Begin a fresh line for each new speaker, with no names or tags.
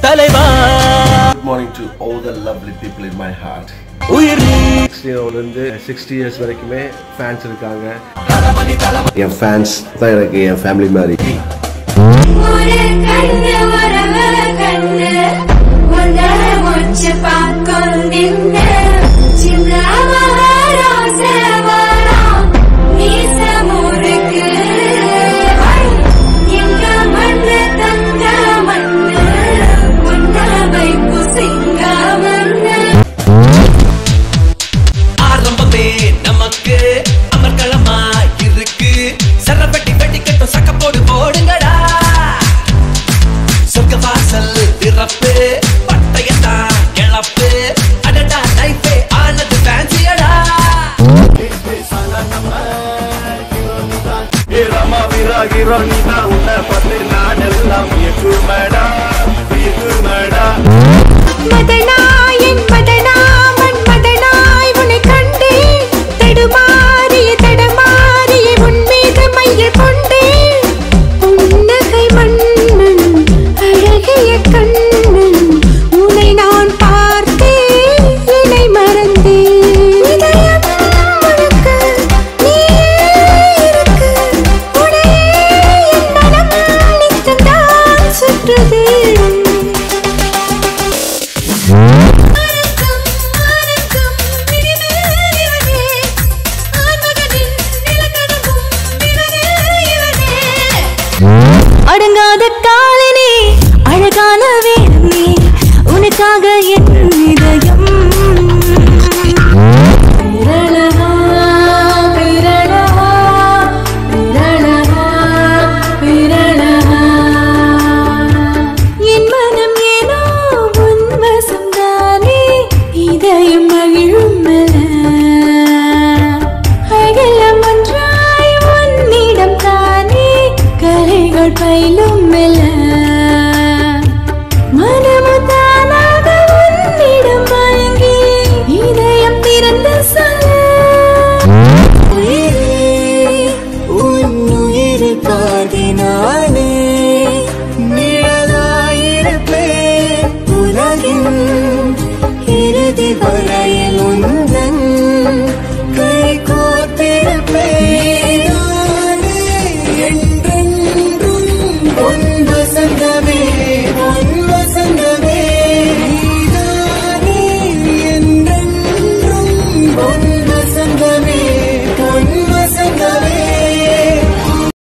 தலைவா
Good morning to all the lovely people in my heart.
உயிர் நீ
இருந்து சிக்ஸ்டி இயர்ஸ் வரைக்குமே ஃபேன்ஸ் இருக்காங்க என் ஃபேன்ஸ் தான் எனக்கு என் ஃபேமிலி மாதிரி
ஒரு கண்ணு வரவ கண்ணு உன்ன முச்சு பார்க்கும் நின்று சின்ன மகாராசவரம் மீச முறுக்கு எங்க மண்ணு தங்க மண்ணு உன்ன வைப்பு சிங்க மண்ணு
ஆரம்பமே நமக்கு அமர்க்களமா இருக்கு சரப்பட்டி வெட்டிக்கட்டும் சக்கப்போடு போடுங்கடா சொர்க்க வாசல் திறப்பு பட்டயத்தான் கிளப்பு அடடா லைஃபே ஆனது ஃபேன்சியடா
மதனாயன் மதனாமன் மதனாய் உன்னை கண்டேன் தடுமாறிய தடமாறிய உன் மீது மையல் கொண்டேன் புன்னகை மன்னன் அழகிய கண்ணன் உன்னை நான் பார்த்தேன் என்னை மறந்தேன் இதயம் முழுக்க நீயே இருக்கு உன்னையே என் மனம் நித்தந்தான் சுற்றுது மறக்கும் மறக்கும் விழிமேல் இவனே ஆண்மகனின் நிலக்கடவும் விவரில் இவனே அடங்காத காலனே அழகான வேணே உனக்காக என் இதயம் விரலகா, விரலகா, விரலகா, விரலகா. என் மனம் ஏனோ உன் வசம்தானே இதயம் மகிழும் அகலம் ஒன்றாய் உன்னிடம் தானே கலைகள் பயிலும்